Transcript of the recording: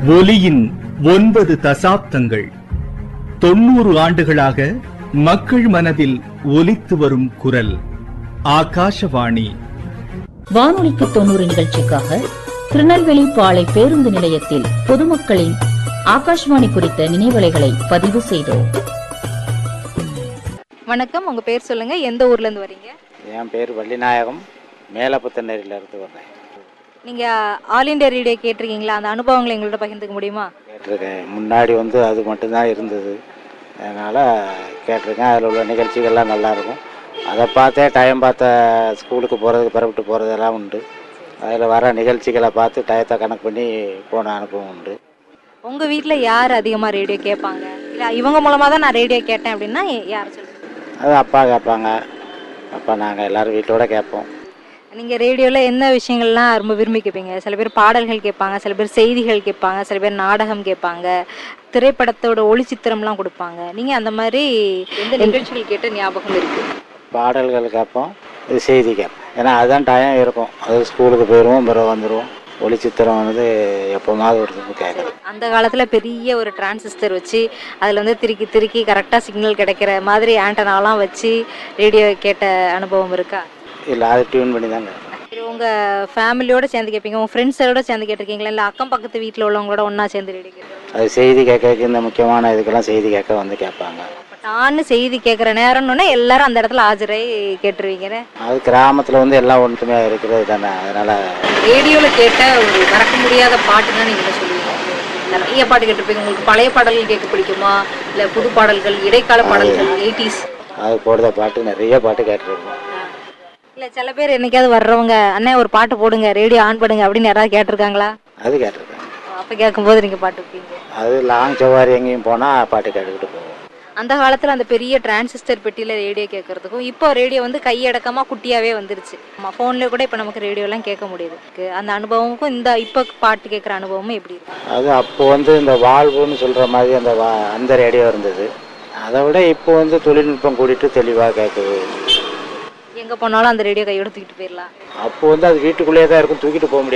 ஒலியின் ஒன்பது தசாப்தங்கள் தொண்ணூறு ஆண்டுகளாக மக்கள் மனதில் ஒலித்து வரும் குரல் ஆகாஷவாணி வானொலிக்கு தொண்ணூறு நிகழ்ச்சிக்காக திருநெல்வேலி பாளை பேருந்து நிலையத்தில் பொதுமக்களின் ஆகாஷ்வாணி குறித்த நினைவலைகளை பதிவு செய்தோம் வணக்கம் உங்க பேர் சொல்லுங்க எந்த ஊர்ல இருந்து வரீங்க என் பேர் வள்ளிநாயகம் மேலப்புத்தநேரியில இருந்து வர்றேன் நீங்க ஆல் இண்டியா ரேடியோ கேட்டிருக்கீங்களா அந்த அனுபவங்களை எங்களோட பகிர்ந்துக்க முடியுமா கேட்டிருக்கேன் முன்னாடி வந்து அது மட்டும்தான் இருந்தது அதனால் கேட்டிருக்கேன் அதில் உள்ள நிகழ்ச்சிகள்லாம் நல்லாயிருக்கும் அதை பார்த்தே டைம் பார்த்த ஸ்கூலுக்கு போகிறதுக்கு புறப்பட்டு போகிறதெல்லாம் உண்டு அதில் வர நிகழ்ச்சிகளை பார்த்து டயத்தை கணக்கு பண்ணி போன அனுபவம் உண்டு உங்க வீட்ல யார் அதிகமா ரேடியோ கேட்பாங்க இல்ல இவங்க மூலமா தான் நான் ரேடியோ கேட்டேன் அப்படின்னா யார் சொல்லுங்க அது அப்பா கேட்பாங்க அப்பா நாங்கள் எல்லோரும் வீட்டோட கேட்போம் நீங்க ரேடியோல என்ன விஷயங்கள்லாம் ரொம்ப விரும்பி கேட்பீங்க சில பேர் பாடல்கள் கேட்பாங்க சில பேர் செய்திகள் கேட்பாங்க சில பேர் நாடகம் கேட்பாங்க திரைப்படத்தோட ஒளிச்சித்திரம்லாம் கொடுப்பாங்க நீங்க அந்த மாதிரி எந்த நிகழ்ச்சிகள் கேட்ட ஞாபகம் இருக்கு பாடல்கள் கேட்போம் இது செய்தி கேட்போம் ஏன்னா அதுதான் டைம் இருக்கும் அது ஸ்கூலுக்கு போயிடுவோம் பிறகு வந்துடுவோம் ஒளிச்சித்திரம் வந்து எப்போமாவது ஒரு திரும்ப கேட்குறோம் அந்த காலத்துல பெரிய ஒரு டிரான்சிஸ்டர் வச்சு அதுல வந்து திருக்கி திருக்கி கரெக்டா சிக்னல் கிடைக்கிற மாதிரி ஆண்டனாலாம் வச்சு ரேடியோ கேட்ட அனுபவம் இருக்கா இல்லை அதை டியூன் பண்ணி தான் கேட்போம் சரி, உங்க ஃபேமிலியோட சேர்ந்து கேட்பீங்க உங்க ஃப்ரெண்ட்ஸோட சேர்ந்து கேட்டிருக்கீங்களா இல்ல அக்கம் பக்கத்து வீட்ல உள்ளவங்களோட ஒண்ணா சேர்ந்து ரேடியோ கேட்பீங்க அது செய்தி கேட்க இந்த முக்கியமான இதுக்கெல்லாம் செய்தி கேட்க வந்து கேட்பாங்க நான் செய்தி கேட்குற நேரம்னு எல்லாரும் அந்த இடத்துல ஆஜராகி கேட்டுருவீங்கன்னு அது கிராமத்தில் வந்து எல்லாம் ஒன்றுமே இருக்கிறது தானே அதனால் ரேடியோல கேட்ட ஒரு மறக்க முடியாத பாட்டுன்னா நீங்க என்ன சொல்லுவீங்க நிறைய பாட்டு கேட்டிருப்பீங்க உங்களுக்கு பழைய பாடல்கள் கேட்க பிடிக்குமா இல்ல புது பாடல்கள் இடைக்கால பாடல்கள் எயிட்டிஸ் அது போடுற பாட்டு நிறைய பாட்டு கேட்டிருக்கோம் இல்ல சில பேர் என்னைக்காவது வர்றவங்க அண்ணே ஒரு பாட்டு போடுங்க ரேடியோ ஆன் பண்ணுங்க அப்படின்னு யாராவது கேட்டிருக்காங்களா அது கேட்டிருக்கேன் அப்ப கேட்கும்போது நீங்க பாட்டு வைப்பீங்க அது லாங் சவாரி எங்கேயும் போனால் பாட்டு கேட்டுக்கிட்டு போவோம் அந்த காலத்துல அந்த பெரிய டிரான்சிஸ்டர் பெட்டியில ரேடியோ கேட்கறதுக்கும் இப்போ ரேடியோ வந்து கையடக்கமா குட்டியாவே வந்துருச்சு நம்ம போன்ல கூட இப்ப நமக்கு ரேடியோ எல்லாம் கேட்க முடியுது க்கு அந்த அனுபவமுக்கும் இந்த இப்ப பாட்டு கேட்கற அனுபவமும் எப்படி இருக்கு அது அப்போ வந்து இந்த வாழ்வுன்னு சொல்கிற மாதிரி அந்த வா அந்த ரேடியோ இருந்தது அதை விட இப்போ வந்து தொழில்நுட்பம் கூட்டிட்டு தெளிவாக கேட்குது எங்க போனாலும் அந்த ரேடியோ கையோட தூக்கிட்டு போயிடலாம் அப்போ வந்து அது வீட்டுக்குள்ளேயே தான் இருக்கும் தூக்கிட்டு போக முடியாது